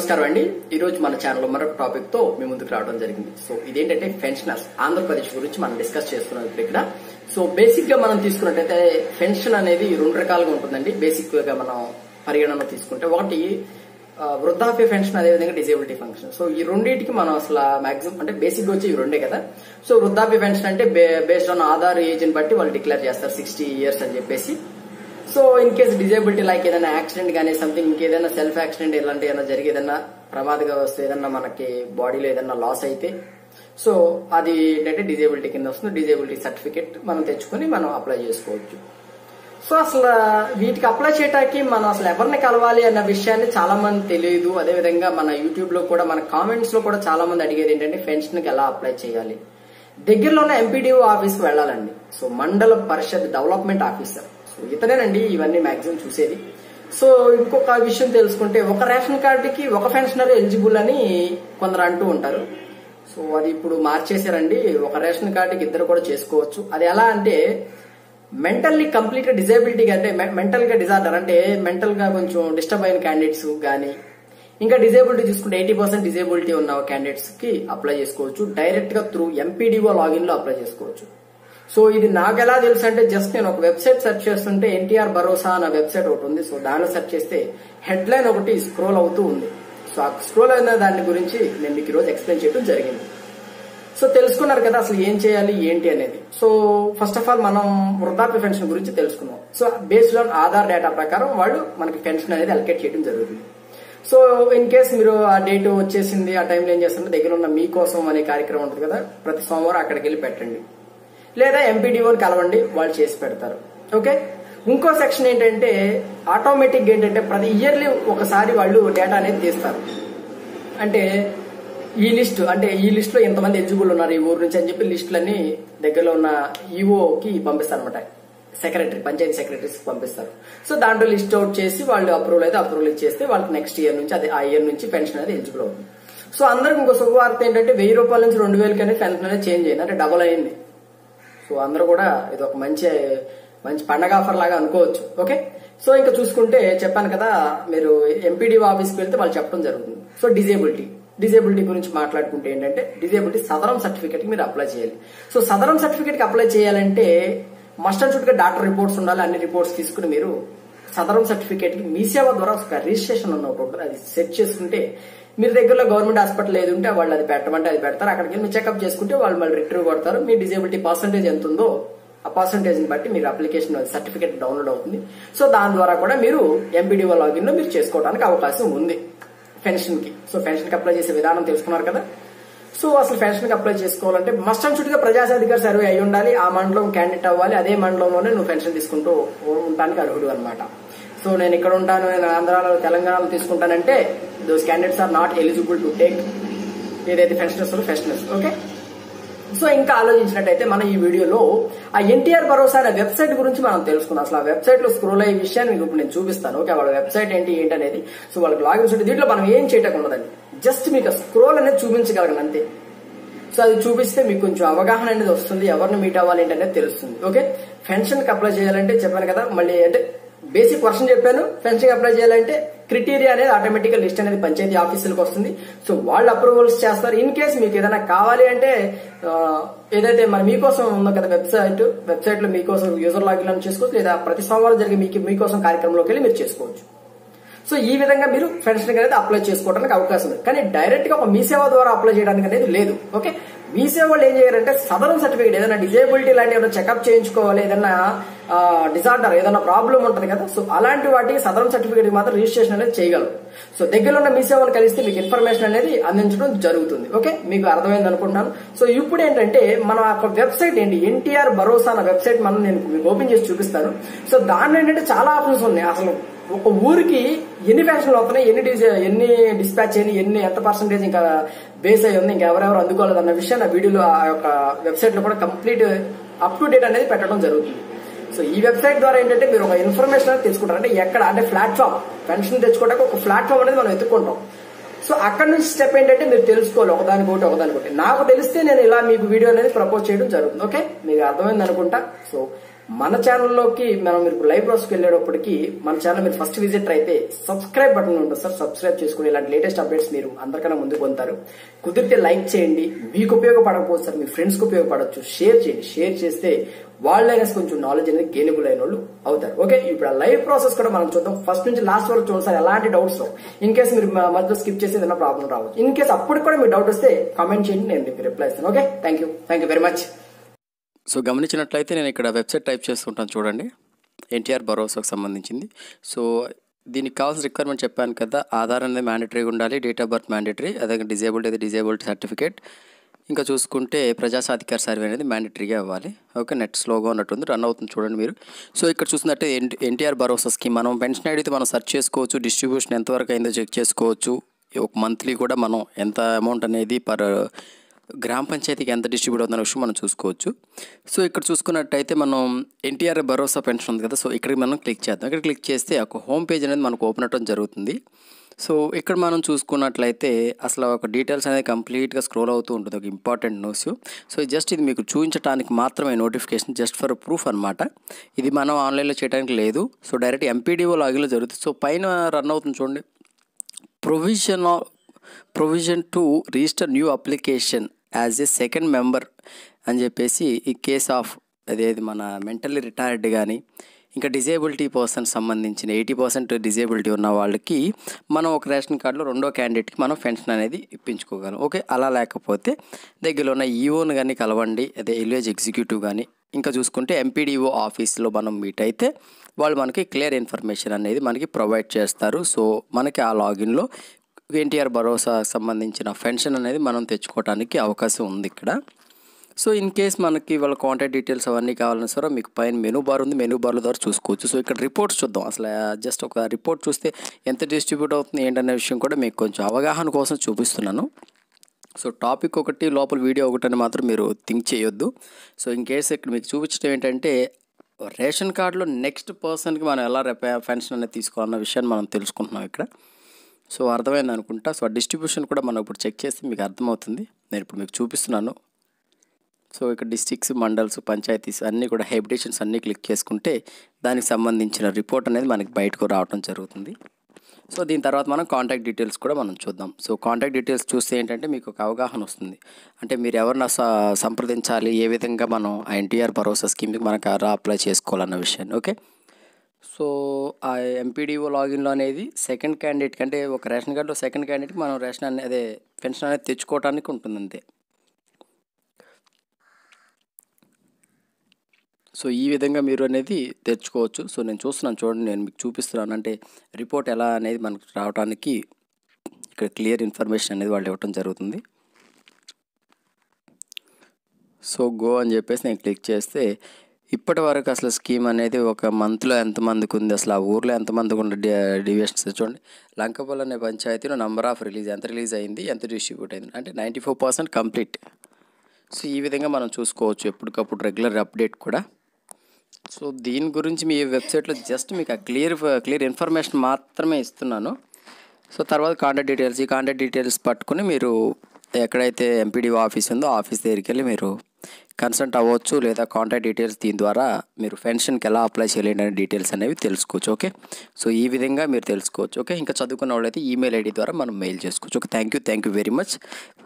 నమస్కారం అండి ఈ రోజు మన ఛానల్లో మరొక టాపిక్ తో మీ ముందుకు రావడం జరిగింది సో ఇదేంటంటే పెన్షనర్స్ ఆంధ్రప్రదేశ్ గురించి మనం డిస్కస్ చేస్తున్నాం ఇప్పుడు ఇక్కడ సో బేసిక్ గా మనం తీసుకున్నట్టయితే పెన్షన్ అనేది రెండు రకాలుగా ఉంటుందండి బేసిక్ గా మనం పరిగణన తీసుకుంటే ఒకటి ఆ, వృద్ధాప్య పెన్షన్ అదేవిధంగా డిజేబిలిటీ ఫంక్షన్ సో ఈ రెండింటికి మనం అసలు మాక్సిమం అంటే బేసిక్ వచ్చి ఈ రెండే కదా సో వృద్ధాప్య పెన్షన్ అంటే బేస్డ్ ఆన్ ఆధార్ ఏజ్ ని బట్టి వాళ్ళు డిక్లేర్ చేస్తారు సిక్స్టీ ఇయర్స్ అని చెప్పేసి so in case disability like ఏదైనా యాక్సిడెంట్ కానీ సంథింగ్ ఇంకేదైనా సెల్ఫ్ యాక్సిడెంట్ ఇలాంటి ఏదైనా జరిగి ఏదైనా ప్రమాదగా వస్తే ఏదన్నా మనకి బాడీలో ఏదైనా లాస్ అయితే సో అది ఏంటంటే డిజేబిలిటీ కింద వస్తుంది డిజేబిలిటీ సర్టిఫికేట్ మనం తెచ్చుకొని మనం అప్లై చేసుకోవచ్చు సో అసలు వీటికి అప్లై చేయడానికి మనం అసలు ఎవరిని కలవాలి అన్న విషయాన్ని చాలా మంది తెలియదు అదేవిధంగా మన యూట్యూబ్ లో కూడా మన కామెంట్స్ లో కూడా చాలా మంది అడిగేది ఏంటంటే పెన్షన్ కి ఎలా అప్లై చేయాలి దగ్గరలో ఉన్న ఎంపీడీఓ ఆఫీస్ కి వెళ్ళాలండి so Mandala Parishad development officer so ఇతనేనండి ఇవన్నీ మాక్సిమం చూసేది సో ఇంకొక విషయం తెలుసుకుంటే ఒక రేషన్ కార్డుకి ఒక పెన్షనర్ ఎలిజిబుల్ అని కొందరు అంటూ ఉంటారు సో అది ఇప్పుడు మార్చేశారండి ఒక రేషన్ కార్డుకి ఇద్దరు కూడా చేసుకోవచ్చు అది ఎలా అంటే మెంటల్లీ కంప్లీట్ గా డిజేబిలిటీ అంటే మెంటల్ గా డిజార్డర్ అంటే మెంటల్ గా కొంచెం డిస్టర్బ్ అయిన క్యాండిడేట్స్ గానీ ఇంకా డిజేబిలిటీ చూసుకుంటే ఎయిటీ పర్సెంట్ డిజేబిలిటీ ఉన్న క్యాండిడేట్స్ కి అప్లై చేసుకోవచ్చు డైరెక్ట్ గా త్రూ ఎంపీడీఓ లాగిన్ లో అప్లై చేసుకోవచ్చు సో ఇది నాకు ఎలా తెలుసు అంటే జస్ట్ నేను ఒక వెబ్సైట్ సెర్చ్ చేస్తుంటే ఎన్టీఆర్ భరోసా అన్న వెబ్సైట్ ఒకటి ఉంది సో దానిలో సెర్చ్ చేస్తే హెడ్ లైన్ ఒకటి స్క్రోల్ అవుతూ ఉంది సో ఆ స్క్రోల్ అయిన దాని గురించి నేను మీకు ఈరోజు ఎక్స్ప్లెయిన్ చేయడం జరిగింది సో తెలుసుకున్నారు కదా అసలు ఏం చేయాలి ఏంటి అనేది సో ఫస్ట్ ఆఫ్ ఆల్ మనం వృద్ధాప్య పెన్షన్ గురించి తెలుసుకున్నాం so based on Aadhaar data ప్రకారం వాళ్ళు మనకి పెన్షన్ అనేది అలకేట్ చేయడం జరుగుతుంది సో ఇన్ కేస్ మీరు ఆ డేట్ వచ్చేసింది ఆ టైంలో ఏం చేస్తుంటే దగ్గర ఉన్న మీకోసం అనే కార్యక్రమం ఉంటుంది కదా ప్రతి సోమవారం అక్కడికి వెళ్ళి పెట్టండి లేదా ఎంపీడీఓని కలవండి వాళ్ళు చేసి పెడతారు ఓకే ఇంకో సెక్షన్ ఏంటంటే ఆటోమేటిక్ ఏంటంటే ప్రతి ఇయర్లీ ఒకసారి వాళ్ళు డేటా అనేది తీస్తారు అంటే ఈ లిస్ట్ అంటే ఈ లిస్ట్ లో ఎంతమంది ఎలిజిబుల్ ఉన్నారు ఈ ఊరు నుంచి అని చెప్పి లిస్టులన్నీ దగ్గరలో ఉన్న ఈఓకి పంపిస్తారు అనమాట సెక్రటరీ పంచాయతీ సెక్రటరీస్ పంపిస్తారు సో దాంట్లో లిస్ట్ అవుట్ చేసి వాళ్ళు అప్రూవల్ అయితే అప్రూవల్ ఇచ్చేస్తే వాళ్ళకి నెక్స్ట్ ఇయర్ నుంచి అదే ఆ ఇయర్ నుంచి పెన్షన్ అనేది ఎలిజిబుల్ అవుతుంది సో అందరికి ఇంకో శుభవార్త ఏంటంటే వెయ్యి రూపాయల నుంచి రెండు వేలకి అనేది పెన్షన్ అనేది చేంజ్ అయింది అంటే డబుల్ అయింది సో అందరూ కూడా ఇది ఒక మంచి మంచి పండగ ఆఫర్ లాగా అనుకోవచ్చు ఓకే సో ఇంకా చూసుకుంటే చెప్పాను కదా మీరు ఎంపీడీ ఆఫీస్కి వెళ్తే వాళ్ళు చెప్పడం జరుగుతుంది సో డిజేబిలిటీ డిజేబిలిటీ గురించి మాట్లాడుకుంటే ఏంటంటే డిజేబిలిటీ సదరం సర్టిఫికేట్ కి మీరు అప్లై చేయాలి సో సదరం సర్టిఫికేట్ కి అప్లై చేయాలంటే మస్ట్ అండ్ షుడ్ గా డాక్టర్ రిపోర్ట్స్ ఉండాలి అన్ని రిపోర్ట్స్ తీసుకుని మీరు సదరం సర్టిఫికేట్ కి మీ సేవ ద్వారా ఒక రిజిస్ట్రేషన్ ఉన్న ఒకటి ఉంటుంది అది సెట్ చేసుకుంటే మీరు దగ్గరలో గవర్నమెంట్ హాస్పిటల్ ఏది ఉంటే వాళ్ళు అది పెట్టమంటే అది పెడతారు అక్కడికి వెళ్ళి మీరు చెకప్ చేసుకుంటే వాళ్ళు మళ్ళీ రిటర్న్ కొడతారు మీ డిజేబిలిటీ పర్సంటేజ్ ఎంత ఉందో ఆ పర్సంటేజ్ ని బట్టి మీరు అప్లికేషన్ సర్టిఫికేట్ డౌన్లోడ్ అవుతుంది సో దాని ద్వారా కూడా మీరు ఎంపీడీఓ లాగిన్ లో మీరు చేసుకోవడానికి అవకాశం ఉంది పెన్షన్ కి సో పెన్షన్ కి అప్లై చేసే విధానం తెలుసుకున్నారు కదా సో అసలు పెన్షన్ కి అప్లై చేసుకోవాలంటే మస్ట్ అండ్ షుడ్ గా ప్రజాసాధికార సర్వే అయి ఉండాలి ఆ మండలం క్యాండిడేట్ అవ్వాలి అదే మండలంలోనే నువ్వు పెన్షన్ తీసుకుంటూ ఉండడానికి అర్హుడు అనమాట సో నేను ఇక్కడ ఉంటాను నేను ఆంధ్రాలో తెలంగాణలో తీసుకుంటానంటే those candidates are not eligible to take ఏదైతే పెన్షనర్స్ పెన్షనర్స్ ఓకే సో ఇంకా ఆలోచించినట్టయితే మనం ఈ వీడియోలో ఆ ఎన్టీఆర్ భరోసా అనే వెబ్సైట్ గురించి మనం తెలుసుకున్నాం అసలు ఆ వెబ్సైట్ లో స్క్రోల్ అయ్యే విషయాన్ని మీకు ఇప్పుడు నేను చూపిస్తాను ఓకే వాళ్ళ వెబ్సైట్ ఏంటి ఏంటి అనేది సో వాళ్ళకి లాగిన్ ఉంటుంది దీంట్లో మనం ఏం చేయటం ఉన్నదండి జస్ట్ మీకు స్క్రోల్ అనేది చూపించగలను అంతే సో అది చూపిస్తే మీకు కొంచెం అవగాహన అనేది వస్తుంది ఎవరిని మీట్ అవ్వాలి ఏంటి అనేది తెలుస్తుంది ఓకే పెన్షన్ కి అప్లై చేయాలంటే చెప్పాను కదా మళ్ళీ అంటే బేసిక్ వర్షన్ చెప్పాను పెన్షన్ అప్లై చేయాలంటే క్రిటీరియా అనేది ఆటోమేటిక్ లిస్ట్ అనేది పంచాయతీ ఆఫీసులకు వస్తుంది సో వాళ్ళు అప్రూవల్స్ చేస్తారు ఇన్ కేస్ మీకు ఏదైనా కావాలి అంటే ఆ, ఏదైతే మన మీకోసం ఉందో కదా వెబ్సైట్ వెబ్సైట్ లో మీకోసం యూజర్ లాగిన్ చేసుకోవచ్చు లేదా ప్రతి సోమవారం జరిగే మీకు మీకోసం కార్యక్రమంలోకి వెళ్ళి మీరు చేసుకోవచ్చు సో ఈ విధంగా మీరు పెన్షన్ అనేది అప్లై చేసుకోవడానికి అవకాశం ఉంది కానీ డైరెక్ట్ గా ఒక మీ సేవ ద్వారా అప్లై చేయడానికి అనేది లేదు ఓకే మీ సేవ వాళ్ళు ఏం చేయాలంటే సదరం సర్టిఫికేట్ ఏదైనా డిజేబిలిటీ లాంటి ఏదైనా చెకప్ చేయించుకోవాలి ఏదైనా డిజార్డర్ ఏదైనా ప్రాబ్లం ఉంటుంది కదా సో అలాంటి వాటికి సదరం సర్టిఫికేట్ మాత్రం రిజిస్ట్రేషన్ అనేది చేయగలరు సో దగ్గరలో ఉన్న మీ సేవలు కలిస్తే మీకు ఇన్ఫర్మేషన్ అనేది అందించడం జరుగుతుంది ఓకే మీకు అర్థమైంది అనుకుంటున్నాను సో ఇప్పుడు ఏంటంటే మన ఒక వెబ్సైట్ ఏంటి ఎన్టీఆర్ భరోసా అన్న వెబ్సైట్ మనం నేను మీకు ఓపెన్ చేసి చూపిస్తాను సో దాంట్లో ఏంటంటే చాలా ఆప్షన్స్ ఉన్నాయి అసలు ఒక ఊరికి ఎన్ని ఫ్యాక్షన్లు అవుతున్నాయి ఎన్ని డిస్ ఎన్ని డిస్పాచ్ అయినాయి ఎన్ని ఎంత పర్సెంటేజ్ ఇంకా బేస్ అయి ఉంది ఇంకా ఎవరెవరు అందుకోలేదు అన్న విషయాన్ని ఆ వీడియోలో ఆ యొక్క వెబ్సైట్ లో కూడా కంప్లీట్ అప్ టు డేట్ అనేది పెట్టడం జరుగుతుంది సో ఈ వెబ్సైట్ ద్వారా ఏంటంటే మీరు ఒక ఇన్ఫర్మేషన్ అనేది తెలుసుకుంటారు అంటే ఎక్కడ అంటే ప్లాట్ఫామ్ పెన్షన్ తెచ్చుకోవడానికి ఒక ప్లాట్ఫామ్ అనేది మనం ఎత్తుకుంటాం సో అక్కడ నుంచి స్టెప్ ఏంటంటే మీరు తెలుసుకోవాలి ఒకదానికొకటి ఒకదానికొకటి నాకు తెలిస్తే నేను ఇలా మీకు వీడియో అనేది ప్రపోజ్ చేయడం జరుగుతుంది ఓకే మీకు అర్థమైంది అనుకుంటా సో మన ఛానల్లోకి మనం మీరు లైవ్ ప్రాసెస్కి వెళ్ళేటప్పటికి మన ఛానల్ మీరు ఫస్ట్ విజిటర్ అయితే సబ్స్క్రైబ్ బటన్ ఉంటుంది సార్ సబ్స్క్రైబ్ చేసుకుని ఇలాంటి లేటెస్ట్ అప్డేట్స్ మీరు అందరికన్నా ముందు పొందుతారు కుదిరితే లైక్ చేయండి మీకు ఉపయోగపడకపోతే సార్ మీ ఫ్రెండ్స్కి ఉపయోగపడవచ్చు షేర్ చేయండి షేర్ చేస్తే వాళ్ళైనా కొంచెం నాలెడ్జ్ అనేది గెయినబుల్ అయిన వాళ్ళు అవుతారు ఓకే ఇప్పుడు ఆ లైవ్ ప్రాసెస్ కూడా మనం చూద్దాం ఫస్ట్ నుంచి లాస్ట్ వరకు చూడండి సార్ ఎలాంటి డౌట్స్ ఇన్ కేసు మీరు మ- మధ్యలో స్కిప్ చేసి ఏదైనా ప్రాబ్లం రావచ్చు ఇన్ కేసు అప్పుడు కూడా మీకు డౌట్ వస్తే కామెంట్ చేయండి నేను మీకు రిప్లై ఇస్తాను okay thank you thank you very much so గమనించినట్లయితే నేను ఇక్కడ వెబ్సైట్ టైప్ చేస్తుంటాను చూడండి ఎన్టీఆర్ భరోసాకు సంబంధించింది సో దీనికి కావాల్సిన రిక్వైర్మెంట్ చెప్పాను కదా ఆధార్ అనేది మ్యాండేటరీగా ఉండాలి డేట్ ఆఫ్ బర్త్ మ్యాండేటరీ అదే డిజేబుల్డ్ అయితే డిజేబుల్డ్ సర్టిఫికేట్ ఇంకా చూసుకుంటే ప్రజాసాధికార సర్వే అనేది మ్యాండేటరీగా ఇవ్వాలి ఓకే నెట్ స్లోగా ఉన్నట్టుంది రన్ అవుతుంది చూడండి మీరు సో ఇక్కడ చూసినట్టే ఎన్టీఆర్ భరోసా స్కీమ్ మనం పెన్షన్ ఐడి అయితే మనం సెర్చ్ చేసుకోవచ్చు డిస్ట్రిబ్యూషన్ ఎంతవరకు అయిందో చెక్ చేసుకోవచ్చు ఒక మంత్లీ కూడా మనం ఎంత అమౌంట్ అనేది పర్ గ్రామ పంచాయతీకి ఎంత డిస్ట్రిబ్యూట్ అవుతున్న విషయం మనం చూసుకోవచ్చు సో ఇక్కడ చూసుకున్నట్టయితే మనం ఎన్టీఆర్ భరోసా పెన్షన్ ఉంది కదా సో ఇక్కడికి మనం క్లిక్ చేద్దాం ఇక్కడ క్లిక్ చేస్తే ఒక హోమ్ పేజ్ అనేది మనకు ఓపెన్ అవ్వడం జరుగుతుంది సో ఇక్కడ మనం చూసుకున్నట్లయితే అసలు ఒక డీటెయిల్స్ అనేది కంప్లీట్గా స్క్రోల్ అవుతూ ఉంటుంది ఒక ఇంపార్టెంట్ న్యూస్ సో జస్ట్ ఇది మీకు చూపించడానికి మాత్రమే నోటిఫికేషన్ జస్ట్ ఫర్ ప్రూఫ్ అనమాట ఇది మనం ఆన్లైన్లో చేయడానికి లేదు సో డైరెక్ట్ ఎంపీడీఓ లాగిన్లో జరుగుతుంది సో పైన రన్ అవుతుంది చూడండి provision provision to register new application as a second member అని చెప్పేసి ఈ కేస్ ఆఫ్ అదేది మన మెంటల్లీ రిటైర్డ్ కానీ ఇంకా డిజేబిలిటీ పర్సన్ సంబంధించిన ఎయిటీ పర్సెంట్ డిజేబిలిటీ ఉన్న వాళ్ళకి మనం ఒక రేషన్ కార్డులో రెండో క్యాండిడేట్కి మనం పెన్షన్ అనేది ఇప్పించుకోగలం ఓకే అలా లేకపోతే దగ్గరలో ఉన్న ఈఓను కానీ కలవండి అదే విలేజ్ ఎగ్జిక్యూటివ్ కానీ ఇంకా చూసుకుంటే ఎంపీడీఓ ఆఫీస్లో మనం మీట్ అయితే వాళ్ళు మనకి క్లియర్ ఇన్ఫర్మేషన్ అనేది మనకి ప్రొవైడ్ చేస్తారు సో మనకి ఆ లాగిన్లో ఎన్టీఆర్ భరోసా సంబంధించిన పెన్షన్ అనేది మనం తెచ్చుకోవడానికి అవకాశం ఉంది ఇక్కడ సో ఇన్ కేస్ మనకి వాళ్ళ కాంటాక్ట్ డీటెయిల్స్ అవన్నీ కావాలన్నా సరే మీకు పైన మెనూ బార్ ఉంది మెనూ బార్ల ద్వారా చూసుకోవచ్చు సో ఇక్కడ రిపోర్ట్స్ చూద్దాం అసలు జస్ట్ ఒక రిపోర్ట్ చూస్తే ఎంత డిస్ట్రిబ్యూట్ అవుతుంది ఏంటనే విషయం కూడా మీకు కొంచెం అవగాహన కోసం చూపిస్తున్నాను సో టాపిక్ ఒకటి లోపల వీడియో ఒకటి అని మాత్రం మీరు థింక్ చేయొద్దు సో ఇన్ కేస్ ఇక్కడ మీకు చూపించడం ఏంటంటే రేషన్ కార్డులో నెక్స్ట్ పర్సన్కి మనం ఎలా రేప పెన్షన్ అనేది తీసుకోవాలన్న విషయాన్ని మనం తెలుసుకుంటున్నాం ఇక్కడ సో అర్థమైంది అనుకుంటా సో ఆ డిస్ట్రిబ్యూషన్ కూడా మనం ఇప్పుడు చెక్ చేస్తే మీకు అర్థమవుతుంది నేను ఇప్పుడు మీకు చూపిస్తున్నాను సో ఇక్కడ డిస్ట్రిక్ట్స్ మండల్స్ పంచాయతీస్ అన్నీ కూడా హెబిటేషన్స్ అన్నీ క్లిక్ చేసుకుంటే దానికి సంబంధించిన రిపోర్ట్ అనేది మనకి బయటకు రావడం జరుగుతుంది సో దీని తర్వాత మనం కాంటాక్ట్ డీటెయిల్స్ కూడా మనం చూద్దాం సో కాంటాక్ట్ డీటెయిల్స్ చూస్తే ఏంటంటే మీకు ఒక అవగాహన వస్తుంది అంటే మీరు ఎవరిని స- సంప్రదించాలి ఏ విధంగా మనం ఆ ఎన్టీఆర్ భరోసా స్కీమ్కి మనకు ఎలా అప్లై చేసుకోవాలన్న విషయాన్ని ఓకే సో ఆ ఎంపీడీఓ లాగిన్లో అనేది సెకండ్ క్యాండిడేట్ అంటే ఒక రేషన్ కార్డులో సెకండ్ క్యాండిడేట్కి మనం రేషన్ అనేది అదే పెన్షన్ అనేది తెచ్చుకోవడానికి ఉంటుంది అంతే సో ఈ విధంగా మీరు అనేది తెచ్చుకోవచ్చు సో నేను చూస్తున్నాను చూడండి నేను మీకు చూపిస్తున్నాను అంటే రిపోర్ట్ ఎలా అనేది మనకు రావడానికి ఇక్కడ క్లియర్ ఇన్ఫర్మేషన్ అనేది వాళ్ళు ఇవ్వటం జరుగుతుంది సో గో అని చెప్పేసి నేను క్లిక్ చేస్తే ఇప్పటి వరకు అసలు స్కీమ్ అనేది ఒక మంత్లో ఎంతమందికి ఉంది అసలు ఆ ఊర్లో ఎంతమందికి ఉన్న డివిజన్స్ చూడండి లంకపల్లి అనే పంచాయతీలో నంబర్ ఆఫ్ రిలీజ్ ఎంత రిలీజ్ అయింది ఎంత డిస్ట్రిబ్యూట్ అయింది అంటే ninety four percent complete so ఈ విధంగా మనం చూసుకోవచ్చు ఎప్పటికప్పుడు రెగ్యులర్ అప్డేట్ కూడా సో దీని గురించి మీ వెబ్సైట్లో జస్ట్ మీకు ఆ క్లియర్ క్లియర్ ఇన్ఫర్మేషన్ మాత్రమే ఇస్తున్నాను సో తర్వాత కాంటాక్ట్ డీటెయిల్స్ ఈ కాంటాక్ట్ డీటెయిల్స్ పట్టుకుని మీరు ఎక్కడైతే ఎంపీడీఓ ఆఫీస్ ఉందో ఆఫీస్ దగ్గరికి వెళ్ళి మీరు కన్సల్ట్ అవ్వచ్చు లేదా కాంటాక్ట్ డీటెయిల్స్ దీని ద్వారా మీరు పెన్షన్కి ఎలా అప్లై చేయాలి అనే డీటెయిల్స్ అనేవి తెలుసుకోవచ్చు ఓకే సో ఈ విధంగా మీరు తెలుసుకోవచ్చు ఓకే ఇంకా చదువుకున్న వాళ్ళైతే ఈమెయిల్ ఐడి ద్వారా మనం మెయిల్ చేసుకోవచ్చు okay thank you thank you very much